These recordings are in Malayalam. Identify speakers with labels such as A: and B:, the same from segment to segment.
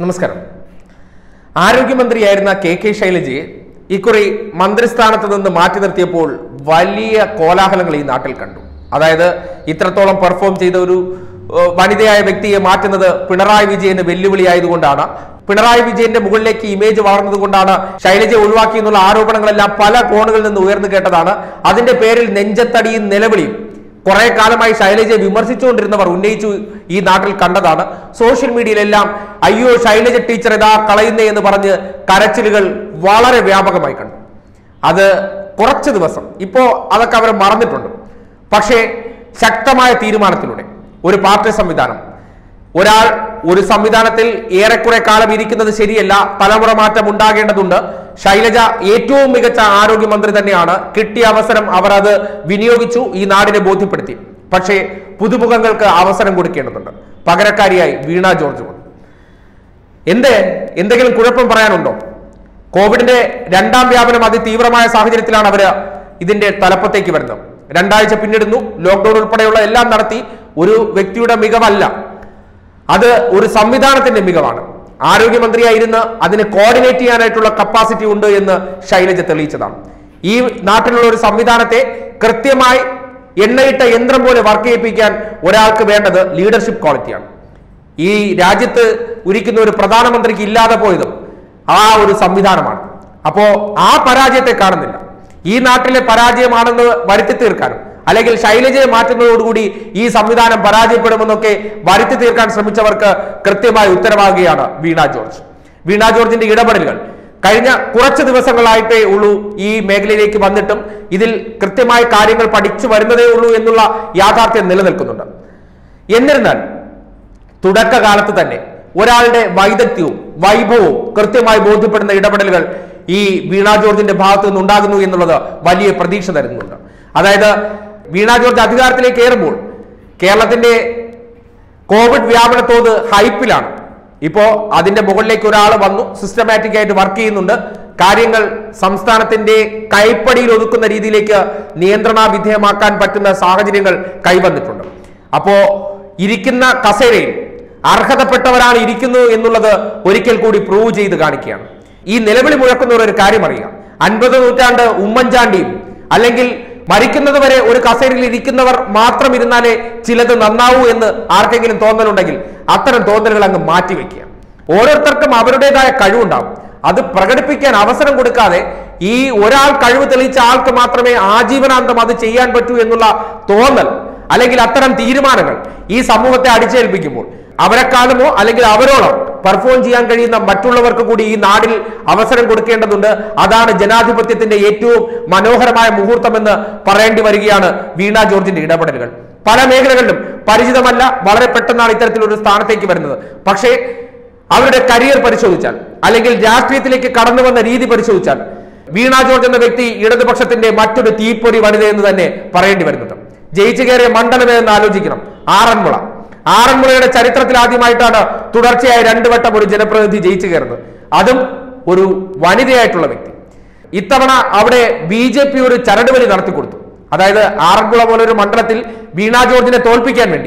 A: നമസ്കാരം ആരോഗ്യമന്ത്രിയായിരുന്ന കെ കെ ശൈലജയെ ഇക്കുറി മന്ത്രിസ്ഥാനത്ത് നിന്ന് മാറ്റി നിർത്തിയപ്പോൾ വലിയ കോലാഹലങ്ങൾ ഈ നാട്ടിൽ കണ്ടു അതായത് ഇത്രത്തോളം പെർഫോം ചെയ്ത ഒരു ഏഹ്, വനിതയായ വ്യക്തിയെ മാറ്റുന്നത് പിണറായി വിജയന് വെല്ലുവിളിയായതുകൊണ്ടാണ് പിണറായി വിജയന്റെ മുകളിലേക്ക് ഇമേജ് വളർന്നതുകൊണ്ടാണ് ശൈലജയെ ഒഴിവാക്കി എന്നുള്ള ആരോപണങ്ങളെല്ലാം പല കോണുകളിൽ നിന്ന് ഉയർന്നു കേട്ടതാണ് അതിന്റെ പേരിൽ നെഞ്ചത്തടിയും നിലവിളിയും കുറെ കാലമായി ശൈലജയെ വിമർശിച്ചുകൊണ്ടിരുന്നവർ ഉന്നയിച്ചു ഈ നാട്ടിൽ കണ്ടതാണ് സോഷ്യൽ മീഡിയയിലെല്ലാം അയ്യോ ശൈലജ ടീച്ചർ ഇതാ കളയുന്നേ എന്ന് പറഞ്ഞ് കരച്ചിലുകൾ വളരെ വ്യാപകമായി കണ്ടു അത് കുറച്ച് ദിവസം ഇപ്പോ അതൊക്കെ അവർ മറന്നിട്ടുണ്ട് പക്ഷേ ശക്തമായ തീരുമാനത്തിലൂടെ ഒരു പാർട്ടി സംവിധാനം ഒരാൾ ഒരു സംവിധാനത്തിൽ ഏറെക്കുറെ കാലം ഇരിക്കുന്നത് ശരിയല്ല തലമുറ മാറ്റം ഉണ്ടാകേണ്ടതുണ്ട് ശൈലജ ഏറ്റവും മികച്ച ആരോഗ്യമന്ത്രി തന്നെയാണ് കിട്ടിയ അവസരം അവർ അത് വിനിയോഗിച്ചു ഈ നാടിനെ ബോധ്യപ്പെടുത്തി പക്ഷേ പുതുമുഖങ്ങൾക്ക് അവസരം കൊടുക്കേണ്ടതുണ്ട് പകരക്കാരിയായി വീണ ജോർജ് വന്നു എന്ത് എന്തെങ്കിലും കുഴപ്പം പറയാനുണ്ടോ കോവിഡിന്റെ രണ്ടാം വ്യാപനം അതിതീവ്രമായ സാഹചര്യത്തിലാണ് അവര് ഇതിന്റെ തലപ്പത്തേക്ക് വരുന്നത് രണ്ടാഴ്ച പിന്നിടുന്നു ലോക്ക്ഡൌൺ ഉൾപ്പെടെയുള്ള എല്ലാം നടത്തി ഒരു വ്യക്തിയുടെ മികവല്ല അത് ഒരു സംവിധാനത്തിന്റെ മികവാണ് ആരോഗ്യമന്ത്രിയായിരുന്ന് അതിനെ കോർഡിനേറ്റ് ചെയ്യാനായിട്ടുള്ള കപ്പാസിറ്റി ഉണ്ട് എന്ന് ശൈലജ തെളിയിച്ചതാണ് ഈ നാട്ടിലുള്ള ഒരു സംവിധാനത്തെ കൃത്യമായി എണ്ണയിട്ട യന്ത്രം പോലെ വർക്ക് ചെയ്യിപ്പിക്കാൻ ഒരാൾക്ക് വേണ്ടത് ലീഡർഷിപ്പ് ക്വാളിറ്റിയാണ് ഈ രാജ്യത്ത് ഉരിക്കുന്ന ഒരു പ്രധാനമന്ത്രിക്ക് ഇല്ലാതെ പോയതും ആ ഒരു സംവിധാനമാണ് അപ്പോ ആ പരാജയത്തെ കാണുന്നില്ല ഈ നാട്ടിലെ പരാജയമാണെന്ന് വരുത്തി തീർക്കാനും അല്ലെങ്കിൽ ശൈലജയെ മാറ്റുന്നതോടുകൂടി ഈ സംവിധാനം പരാജയപ്പെടുമെന്നൊക്കെ വരുത്തി തീർക്കാൻ ശ്രമിച്ചവർക്ക് കൃത്യമായ ഉത്തരവാകുകയാണ് വീണ ജോർജ് വീണ ജോർജിന്റെ ഇടപെടലുകൾ കഴിഞ്ഞ കുറച്ച് ദിവസങ്ങളായിട്ടേ ഉള്ളൂ ഈ മേഖലയിലേക്ക് വന്നിട്ടും ഇതിൽ കൃത്യമായ കാര്യങ്ങൾ പഠിച്ചു വരുന്നതേ ഉള്ളൂ എന്നുള്ള യാഥാർത്ഥ്യം നിലനിൽക്കുന്നുണ്ട് എന്നിരുന്നാൽ തുടക്കകാലത്ത് തന്നെ ഒരാളുടെ വൈദഗ്ധ്യവും വൈഭവവും കൃത്യമായി ബോധ്യപ്പെടുന്ന ഇടപെടലുകൾ ഈ വീണ ജോർജിന്റെ ഭാഗത്തു നിന്ന് ഉണ്ടാകുന്നു എന്നുള്ളത് വലിയ പ്രതീക്ഷ തരുന്നുണ്ട് അതായത് വീണ ജോർജ് അധികാരത്തിലേക്ക് കയറുമ്പോൾ കേരളത്തിന്റെ കോവിഡ് വ്യാപന തോത് ഹൈപ്പിലാണ് ഇപ്പോ അതിന്റെ മുകളിലേക്ക് ഒരാൾ വന്നു സിസ്റ്റമാറ്റിക് ആയിട്ട് വർക്ക് ചെയ്യുന്നുണ്ട് കാര്യങ്ങൾ സംസ്ഥാനത്തിന്റെ കൈപ്പടിയിൽ ഒതുക്കുന്ന രീതിയിലേക്ക് നിയന്ത്രണ വിധേയമാക്കാൻ പറ്റുന്ന സാഹചര്യങ്ങൾ കൈവന്നിട്ടുണ്ട് അപ്പോ ഇരിക്കുന്ന കസേരയിൽ അർഹതപ്പെട്ടവരാണ് ഇരിക്കുന്നു എന്നുള്ളത് ഒരിക്കൽ കൂടി പ്രൂവ് ചെയ്ത് കാണിക്കുകയാണ് ഈ നിലവിളി മുഴക്കുന്നവർ ഒരു കാര്യം അറിയാം അൻപത് നൂറ്റാണ്ട് ഉമ്മൻചാണ്ടിയും അല്ലെങ്കിൽ മരിക്കുന്നത് വരെ ഒരു കസേരയിൽ ഇരിക്കുന്നവർ മാത്രം ഇരുന്നാലേ ചിലത് നന്നാവൂ എന്ന് ആർക്കെങ്കിലും തോന്നലുണ്ടെങ്കിൽ അത്തരം തോന്നലുകൾ അങ്ങ് മാറ്റിവെക്കുക ഓരോരുത്തർക്കും അവരുടേതായ കഴിവുണ്ടാവും അത് പ്രകടിപ്പിക്കാൻ അവസരം കൊടുക്കാതെ ഈ ഒരാൾ കഴിവ് തെളിയിച്ച ആൾക്ക് മാത്രമേ ആജീവനാന്തം അത് ചെയ്യാൻ പറ്റൂ എന്നുള്ള തോന്നൽ അല്ലെങ്കിൽ അത്തരം തീരുമാനങ്ങൾ ഈ സമൂഹത്തെ അടിച്ചേൽപ്പിക്കുമ്പോൾ അവരെക്കാളുമോ അല്ലെങ്കിൽ അവരോളം പെർഫോം ചെയ്യാൻ കഴിയുന്ന മറ്റുള്ളവർക്ക് കൂടി ഈ നാടിൽ അവസരം കൊടുക്കേണ്ടതുണ്ട് അതാണ് ജനാധിപത്യത്തിന്റെ ഏറ്റവും മനോഹരമായ മുഹൂർത്തമെന്ന് പറയേണ്ടി വരികയാണ് വീണ ജോർജിന്റെ ഇടപെടലുകൾ പല മേഖലകളിലും പരിചിതമല്ല വളരെ പെട്ടെന്നാണ് ഇത്തരത്തിലൊരു സ്ഥാനത്തേക്ക് വരുന്നത് പക്ഷേ അവരുടെ കരിയർ പരിശോധിച്ചാൽ അല്ലെങ്കിൽ രാഷ്ട്രീയത്തിലേക്ക് കടന്നു വന്ന രീതി പരിശോധിച്ചാൽ വീണ ജോർജ് എന്ന വ്യക്തി ഇടതുപക്ഷത്തിന്റെ മറ്റൊരു തീപ്പൊരി വനിത എന്ന് തന്നെ പറയേണ്ടി വരുന്നുണ്ട് ജയിച്ചു കയറിയ മണ്ഡലമേ എന്ന് ആലോചിക്കണം ആറന്മുള ആറന്മുളയുടെ ചരിത്രത്തിൽ ആദ്യമായിട്ടാണ് തുടർച്ചയായി രണ്ടു വട്ടം ഒരു ജനപ്രതിനിധി ജയിച്ചു കയറുന്നത് അതും ഒരു വനിതയായിട്ടുള്ള വ്യക്തി ഇത്തവണ അവിടെ ബി ജെ പി ഒരു ചരടുവലി നടത്തിക്കൊടുത്തു അതായത് ആറന്മുള പോലെ ഒരു മണ്ഡലത്തിൽ വീണ ജോർജിനെ തോൽപ്പിക്കാൻ വേണ്ടി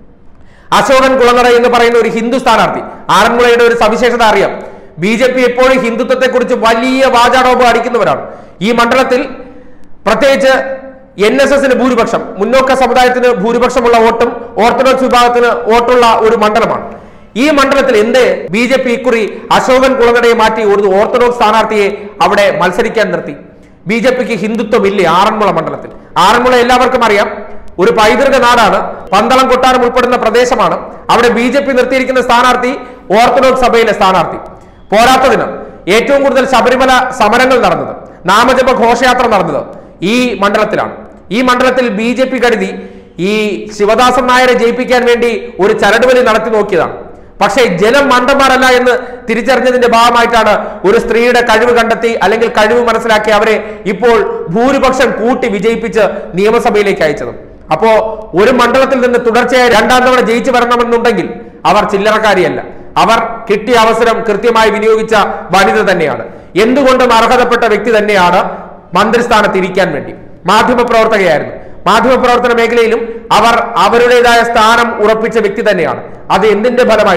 A: അശോകൻ കുളങ്ങര എന്ന് പറയുന്ന ഒരു ഹിന്ദു സ്ഥാനാർത്ഥി ആറന്മുളയുടെ ഒരു സവിശേഷത അറിയാം ബി ജെ പി എപ്പോഴും ഹിന്ദുത്വത്തെ കുറിച്ച് വലിയ വാചാടോപം അടിക്കുന്നവരാണ് ഈ മണ്ഡലത്തിൽ പ്രത്യേകിച്ച് എൻ എസ് എസിന് ഭൂരിപക്ഷം മുന്നോക്ക സമുദായത്തിന് ഭൂരിപക്ഷമുള്ള വോട്ടും ഓർത്തഡോക്സ് വിഭാഗത്തിന് വോട്ടുള്ള ഒരു മണ്ഡലമാണ് ഈ മണ്ഡലത്തിൽ എന്ത് ബി ജെ പി ഇക്കുറി അശോകൻ കുളങ്ങടയെ മാറ്റി ഒരു ഓർത്തഡോക്സ് സ്ഥാനാർത്ഥിയെ അവിടെ മത്സരിക്കാൻ നിർത്തി ബി ജെ പിക്ക് ഹിന്ദുത്വം ഇല്ലേ ആറന്മുള മണ്ഡലത്തിൽ ആറന്മുള എല്ലാവർക്കും അറിയാം ഒരു പൈതൃക നാടാണ് പന്തളം കൊട്ടാരം ഉൾപ്പെടുന്ന പ്രദേശമാണ് അവിടെ ബി ജെ പി നിർത്തിയിരിക്കുന്ന സ്ഥാനാർത്ഥി ഓർത്തഡോക്സ് സഭയിലെ സ്ഥാനാർത്ഥി പോരാത്തതിന് ഏറ്റവും കൂടുതൽ ശബരിമല സമരങ്ങൾ നടന്നത് നാമജപ ഘോഷയാത്ര നടന്നത് ഈ മണ്ഡലത്തിലാണ് ഈ മണ്ഡലത്തിൽ ബി ജെ പി കരുതി ഈ ശിവദാസൻ നായരെ ജയിപ്പിക്കാൻ വേണ്ടി ഒരു ചരടുവലി നടത്തി നോക്കിയതാണ് പക്ഷേ ജനം മണ്ടന്മാരല്ല എന്ന് തിരിച്ചറിഞ്ഞതിന്റെ ഭാഗമായിട്ടാണ് ഒരു സ്ത്രീയുടെ കഴിവ് കണ്ടെത്തി അല്ലെങ്കിൽ കഴിവ് മനസ്സിലാക്കി അവരെ ഇപ്പോൾ ഭൂരിപക്ഷം കൂട്ടി വിജയിപ്പിച്ച് നിയമസഭയിലേക്ക് അയച്ചത് അപ്പോ ഒരു മണ്ഡലത്തിൽ നിന്ന് തുടർച്ചയായി രണ്ടാം തവണ ജയിച്ചു വരണമെന്നുണ്ടെങ്കിൽ അവർ ചില്ലറക്കാരിയല്ല അവർ കിട്ടിയ അവസരം കൃത്യമായി വിനിയോഗിച്ച വനിത തന്നെയാണ് എന്തുകൊണ്ടും അർഹതപ്പെട്ട വ്യക്തി തന്നെയാണ് മന്ത്രിസ്ഥാനത്ത് ഇരിക്കാൻ വേണ്ടി മാധ്യമപ്രവർത്തകയായിരുന്നു മാധ്യമപ്രവർത്തന മേഖലയിലും അവർ അവരുടേതായ സ്ഥാനം ഉറപ്പിച്ച വ്യക്തി തന്നെയാണ് അത് എന്തിന്റെ ഫലമായിട്ടാണ്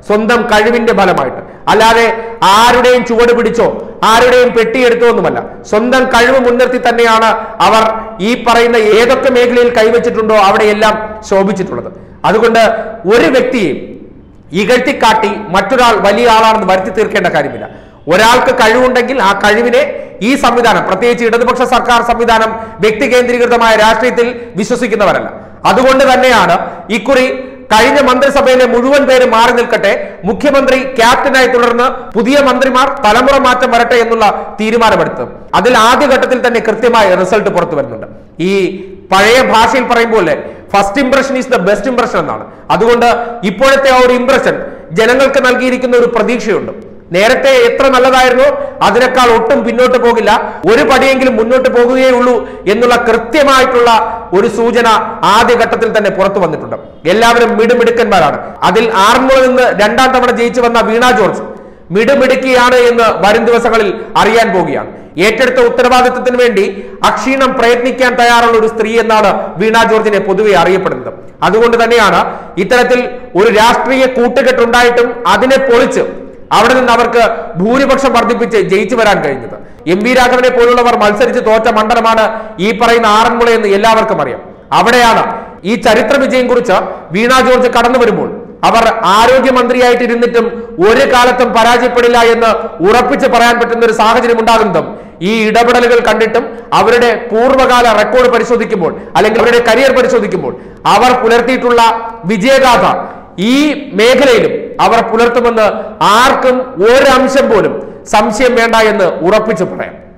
A: സ്വന്തം കഴിവിന്റെ ഫലമായിട്ട് അല്ലാതെ ആരുടെയും ചുവട് പിടിച്ചോ ആരുടെയും പെട്ടിയെടുത്തോ ഒന്നുമല്ല സ്വന്തം കഴിവ് മുൻനിർത്തി തന്നെയാണ് അവർ ഈ പറയുന്ന ഏതൊക്കെ മേഖലയിൽ കൈവച്ചിട്ടുണ്ടോ അവിടെയെല്ലാം ശോഭിച്ചിട്ടുള്ളത് അതുകൊണ്ട് ഒരു വ്യക്തിയെയും ഇകഴ്ത്തിക്കാട്ടി മറ്റൊരാൾ വലിയ ആളാണെന്ന് വരുത്തി തീർക്കേണ്ട കാര്യമില്ല ഒരാൾക്ക് കഴിവുണ്ടെങ്കിൽ ആ കഴിവിനെ ഈ സംവിധാനം പ്രത്യേകിച്ച് ഇടതുപക്ഷ സർക്കാർ സംവിധാനം വ്യക്തി കേന്ദ്രീകൃതമായ രാഷ്ട്രീയത്തിൽ വിശ്വസിക്കുന്നവരല്ല അതുകൊണ്ട് തന്നെയാണ് ഇക്കുറി കഴിഞ്ഞ മന്ത്രിസഭയിലെ മുഴുവൻ പേര് മാറി നിൽക്കട്ടെ മുഖ്യമന്ത്രി ക്യാപ്റ്റനായി തുടർന്ന് പുതിയ മന്ത്രിമാർ തലമുറ മാറ്റം വരട്ടെ എന്നുള്ള തീരുമാനമെടുത്തത് അതിൽ ആദ്യഘട്ടത്തിൽ തന്നെ കൃത്യമായ റിസൾട്ട് പുറത്തു വരുന്നുണ്ട് ഈ പഴയ ഭാഷയിൽ പറയുമ്പോൾ first impression is the best impression എന്നാണ് അതുകൊണ്ട് ഇപ്പോഴത്തെ ആ ഒരു ഇംപ്രഷൻ ജനങ്ങൾക്ക് നൽകിയിരിക്കുന്ന ഒരു പ്രതീക്ഷയുണ്ട് നേരത്തെ എത്ര നല്ലതായിരുന്നു അതിനേക്കാൾ ഒട്ടും പിന്നോട്ട് പോകില്ല ഒരു പടിയെങ്കിലും മുന്നോട്ട് പോകുകയേ ഉള്ളൂ എന്നുള്ള കൃത്യമായിട്ടുള്ള ഒരു സൂചന ആദ്യഘട്ടത്തിൽ തന്നെ പുറത്തു വന്നിട്ടുണ്ട് എല്ലാവരും മിടുമിടുക്കന്മാരാണ് അതിൽ ആറന്മുള നിന്ന് രണ്ടാം തവണ ജയിച്ചു വന്ന വീണ ജോർജ് മിടുമിടുക്കിയാണ് എന്ന് വരും ദിവസങ്ങളിൽ അറിയാൻ പോവുകയാണ് ഏറ്റെടുത്ത ഉത്തരവാദിത്വത്തിന് വേണ്ടി അക്ഷീണം പ്രയത്നിക്കാൻ തയ്യാറുള്ള ഒരു സ്ത്രീ എന്നാണ് വീണ ജോർജിനെ പൊതുവെ അറിയപ്പെടുന്നത് അതുകൊണ്ട് തന്നെയാണ് ഇത്തരത്തിൽ ഒരു രാഷ്ട്രീയ കൂട്ടുകെട്ടുണ്ടായിട്ടും അതിനെ പൊളിച്ച് അവിടെ നിന്ന് അവർക്ക് ഭൂരിപക്ഷം വർദ്ധിപ്പിച്ച് ജയിച്ചു വരാൻ കഴിഞ്ഞത് എം വി രാഘവനെ പോലുള്ളവർ മത്സരിച്ച് തോറ്റ മണ്ഡലമാണ് ഈ പറയുന്ന ആറന്മുള എന്ന് എല്ലാവർക്കും അറിയാം അവിടെയാണ് ഈ ചരിത്ര വിജയം കുറിച്ച് വീണ ജോർജ് കടന്നു വരുമ്പോൾ അവർ ആരോഗ്യമന്ത്രിയായിട്ട് ഇരുന്നിട്ടും ഒരു കാലത്തും പരാജയപ്പെടില്ല എന്ന് ഉറപ്പിച്ച് പറയാൻ പറ്റുന്ന ഒരു സാഹചര്യം ഉണ്ടാകുന്നതും ഈ ഇടപെടലുകൾ കണ്ടിട്ടും അവരുടെ പൂർവ്വകാല റെക്കോർഡ് പരിശോധിക്കുമ്പോൾ അല്ലെങ്കിൽ അവരുടെ കരിയർ പരിശോധിക്കുമ്പോൾ അവർ പുലർത്തിയിട്ടുള്ള വിജയഗാഥ ഈ മേഖലയിലും അവർ പുലർത്തുമെന്ന് ആർക്കും ഒരംശം പോലും സംശയം വേണ്ട എന്ന് ഉറപ്പിച്ചു പറയാം